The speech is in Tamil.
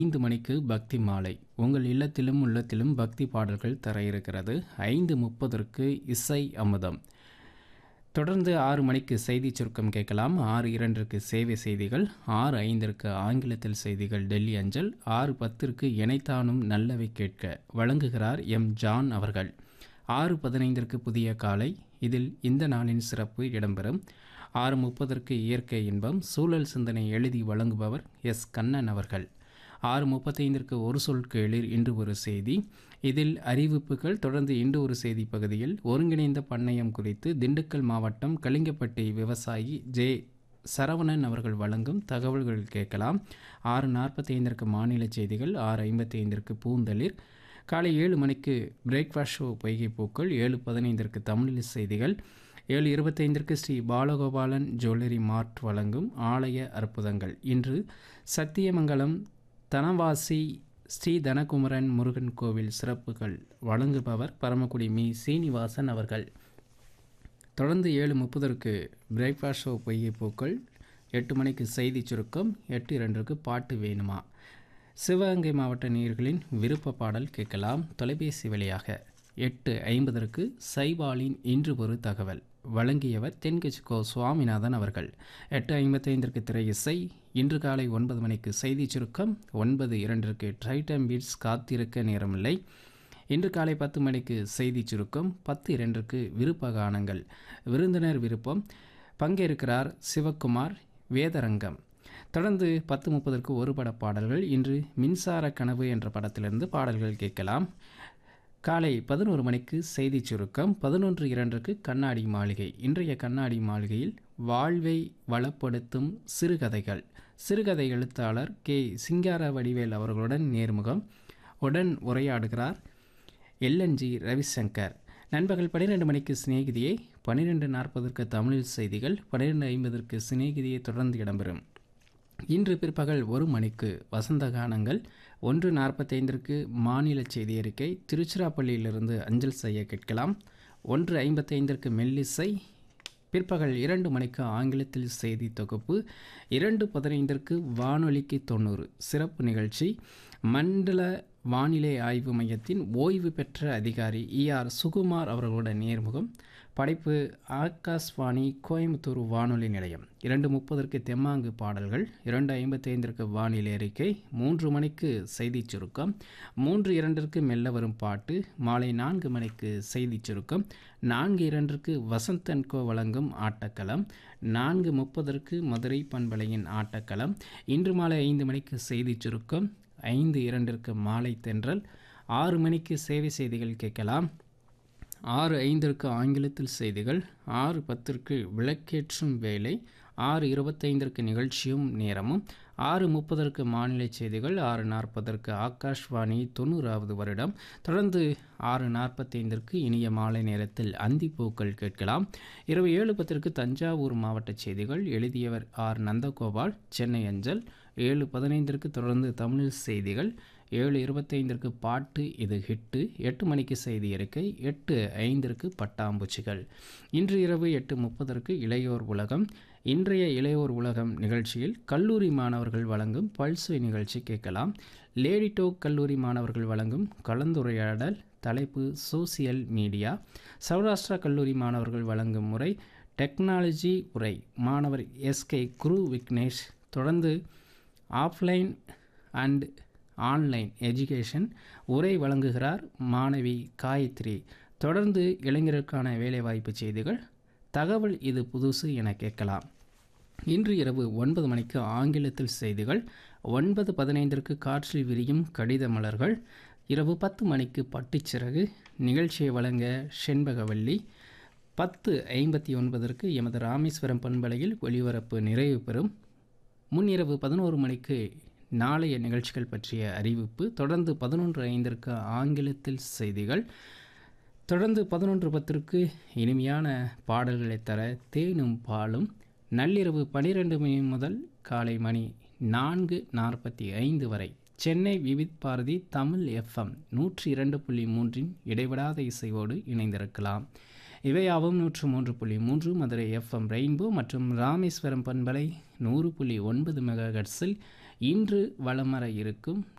ஐந்து மணிக்கு பக்தி மாலை உங்கள் இல்லத்திலும் உள்ளத்திலும் பக்தி பாடல்கள் தர இருக்கிறது ஐந்து முப்பதற்கு இசை அமுதம் தொடர்ந்து ஆறு மணிக்கு செய்தி சுருக்கம் கேட்கலாம் ஆறு இரண்டிற்கு சேவை செய்திகள் ஆறு ஐந்திற்கு ஆங்கிலத்தில் செய்திகள் டெல்லி அஞ்சல் ஆறு பத்திற்கு இணைத்தானும் நல்லவை கேட்க வழங்குகிறார் எம் ஜான் அவர்கள் ஆறு பதினைந்திற்கு புதிய காலை இதில் இந்த நாளின் சிறப்பு இடம்பெறும் ஆறு முப்பதற்கு இயற்கை இன்பம் சூழல் சிந்தனை எழுதி வழங்குபவர் எஸ் கண்ணன் அவர்கள் ஆறு முப்பத்தைந்திற்கு ஒரு சொல் கேளிர் இன்று ஒரு செய்தி இதில் அறிவிப்புகள் தொடர்ந்து இன்று ஒரு செய்தி பகுதியில் ஒருங்கிணைந்த பண்ணையம் குறித்து திண்டுக்கல் மாவட்டம் கலிங்கப்பட்டி விவசாயி ஜே சரவணன் அவர்கள் வழங்கும் தகவல்கள் கேட்கலாம் ஆறு நாற்பத்தைந்திற்கு மாநில செய்திகள் ஆறு ஐம்பத்தி ஐந்திற்கு பூந்தளிர் காலை ஏழு மணிக்கு பிரேக்ஃபாஸ்ட் ஷோ பொய்கை பூக்கள் ஏழு பதினைந்திற்கு தமிழில் செய்திகள் ஏழு இருபத்தைந்திற்கு ஸ்ரீ பாலகோபாலன் ஜுவல்லரி மார்ட் வழங்கும் ஆலய அற்புதங்கள் இன்று சத்தியமங்கலம் தனவாசி ஸ்ரீ தனகுமரன் முருகன் கோவில் சிறப்புகள் வழங்குபவர் பரமக்குடி மீ சீனிவாசன் அவர்கள் தொடர்ந்து ஏழு முப்பதற்கு பிரேக்ஃபாஸ்ட் ஷோ பொய்யை பூக்கள் எட்டு மணிக்கு செய்தி சுருக்கம் எட்டு இரண்டுக்கு பாட்டு வேணுமா சிவகங்கை மாவட்ட நேயர்களின் விருப்ப பாடல் கேட்கலாம் தொலைபேசி வழியாக எட்டு ஐம்பதற்கு சைபாலின் இன்று ஒரு தகவல் வழங்கியவர் தென்கட்சிக்கோ சுவாமிநாதன் அவர்கள் எட்டு ஐம்பத்தைந்திற்கு திரை இசை இன்று காலை ஒன்பது மணிக்கு செய்தி சுருக்கம் ஒன்பது இரண்டிற்கு ட்ரைட்டம் பீட்ஸ் காத்திருக்க நேரமில்லை இன்று காலை பத்து மணிக்கு செய்தி சுருக்கம் பத்து இரண்டுக்கு விருப்ப கானங்கள் விருந்தினர் விருப்பம் பங்கேற்கிறார் சிவக்குமார் வேதரங்கம் தொடர்ந்து பத்து முப்பதற்கு ஒரு பட பாடல்கள் இன்று மின்சார கனவு என்ற படத்திலிருந்து பாடல்கள் கேட்கலாம் காலை பதினோரு மணிக்கு செய்தி சுருக்கம் பதினொன்று இரண்டுக்கு கண்ணாடி மாளிகை இன்றைய கண்ணாடி மாளிகையில் வாழ்வை வளப்படுத்தும் சிறுகதைகள் சிறுகதை எழுத்தாளர் கே சிங்கார வடிவேல் அவர்களுடன் நேர்முகம் உடன் உரையாடுகிறார் எல்என்ஜி ரவிசங்கர் நண்பகல் பன்னிரெண்டு மணிக்கு சிநேகிதியை பன்னிரெண்டு நாற்பதற்கு தமிழில் செய்திகள் பன்னிரெண்டு ஐம்பதற்கு சிநேகிதியை தொடர்ந்து இடம்பெறும் இன்று பிற்பகல் ஒரு மணிக்கு வசந்த கானங்கள் ஒன்று நாற்பத்தைந்திற்கு மாநில செய்தி அறிக்கை திருச்சிராப்பள்ளியிலிருந்து அஞ்சல் செய்ய கேட்கலாம் ஒன்று ஐம்பத்தைந்திற்கு மெல்லிசை பிற்பகல் இரண்டு மணிக்கு ஆங்கிலத்தில் செய்தி தொகுப்பு இரண்டு பதினைந்திற்கு வானொலிக்கு தொண்ணூறு சிறப்பு நிகழ்ச்சி மண்டல வானிலை ஆய்வு மையத்தின் ஓய்வு பெற்ற அதிகாரி இஆர் சுகுமார் அவர்களுடன் நேர்முகம் படைப்பு ஆகாஷ்வாணி கோயம்புத்தூர் வானொலி நிலையம் இரண்டு முப்பதற்கு தெம்மாங்கு பாடல்கள் இரண்டு ஐம்பத்தைந்திற்கு வானிலை அறிக்கை மூன்று மணிக்கு செய்தி சுருக்கம் மூன்று இரண்டிற்கு மெல்ல வரும் பாட்டு மாலை நான்கு மணிக்கு செய்தி சுருக்கம் நான்கு இரண்டிற்கு வசந்தன் கோ வழங்கும் ஆட்டக்களம் நான்கு முப்பதற்கு மதுரை பண்பலையின் ஆட்டக்களம் இன்று மாலை ஐந்து மணிக்கு செய்தி சுருக்கம் ஐந்து இரண்டிற்கு மாலை தென்றல் ஆறு மணிக்கு சேவை செய்திகள் கேட்கலாம் ஆறு ஐந்திற்கு ஆங்கிலத்தில் செய்திகள் ஆறு பத்திற்கு விளக்கேற்றும் வேலை ஆறு இருபத்தைந்திற்கு நிகழ்ச்சியும் நேரமும் ஆறு முப்பதற்கு மாநில செய்திகள் ஆறு நாற்பதற்கு ஆகாஷ்வாணி தொண்ணூறாவது வருடம் தொடர்ந்து ஆறு நாற்பத்தைந்திற்கு இனிய மாலை நேரத்தில் அந்திப்பூக்கள் கேட்கலாம் இரவு ஏழு பத்திற்கு தஞ்சாவூர் மாவட்ட செய்திகள் எழுதியவர் ஆர் நந்தகோபால் சென்னை அஞ்சல் ஏழு பதினைந்திற்கு தொடர்ந்து தமிழ் செய்திகள் ஏழு இருபத்தைந்திற்கு பாட்டு இது ஹிட்டு எட்டு மணிக்கு செய்தி அறிக்கை எட்டு ஐந்திற்கு பட்டாம்பூச்சிகள் இன்று இரவு எட்டு முப்பதற்கு இளையோர் உலகம் இன்றைய இளையோர் உலகம் நிகழ்ச்சியில் கல்லூரி மாணவர்கள் வழங்கும் பல்சுவை நிகழ்ச்சி கேட்கலாம் லேடி டோக் கல்லூரி மாணவர்கள் வழங்கும் கலந்துரையாடல் தலைப்பு சோசியல் மீடியா சௌராஷ்டிரா கல்லூரி மாணவர்கள் வழங்கும் முறை டெக்னாலஜி உரை மாணவர் எஸ்கே குரு விக்னேஷ் தொடர்ந்து ஆஃப்லைன் அண்ட் ஆன்லைன் எஜுகேஷன் உரை வழங்குகிறார் மாணவி காயத்ரி தொடர்ந்து இளைஞருக்கான வேலைவாய்ப்பு செய்திகள் தகவல் இது புதுசு என கேட்கலாம் இன்று இரவு ஒன்பது மணிக்கு ஆங்கிலத்தில் செய்திகள் ஒன்பது பதினைந்திற்கு காற்றில் விரியும் கடித மலர்கள் இரவு பத்து மணிக்கு பட்டுச்சிறகு நிகழ்ச்சியை வழங்க செண்பகவல்லி பத்து ஐம்பத்தி ஒன்பதற்கு எமது ராமேஸ்வரம் பண்பலையில் ஒளிபரப்பு நிறைவு பெறும் முன்னிரவு பதினோரு மணிக்கு நாளைய நிகழ்ச்சிகள் பற்றிய அறிவிப்பு தொடர்ந்து பதினொன்று ஐந்திற்கு ஆங்கிலத்தில் செய்திகள் தொடர்ந்து பதினொன்று பத்திற்கு இனிமையான பாடல்களை தர தேனும் பாலும் நள்ளிரவு பனிரெண்டு மணி முதல் காலை மணி நான்கு நாற்பத்தி ஐந்து வரை சென்னை விவித் பாரதி தமிழ் எஃப்எம் நூற்றி இரண்டு புள்ளி மூன்றின் இடைவிடாத இசையோடு இணைந்திருக்கலாம் இவையாவும் நூற்று மூன்று புள்ளி மூன்று மதுரை எஃப்எம் ரெயின்போ மற்றும் ராமேஸ்வரம் பண்பலை நூறு புள்ளி ஒன்பது மெகா ஹெர்ட்ஸில் இன்று வளமர இருக்கும்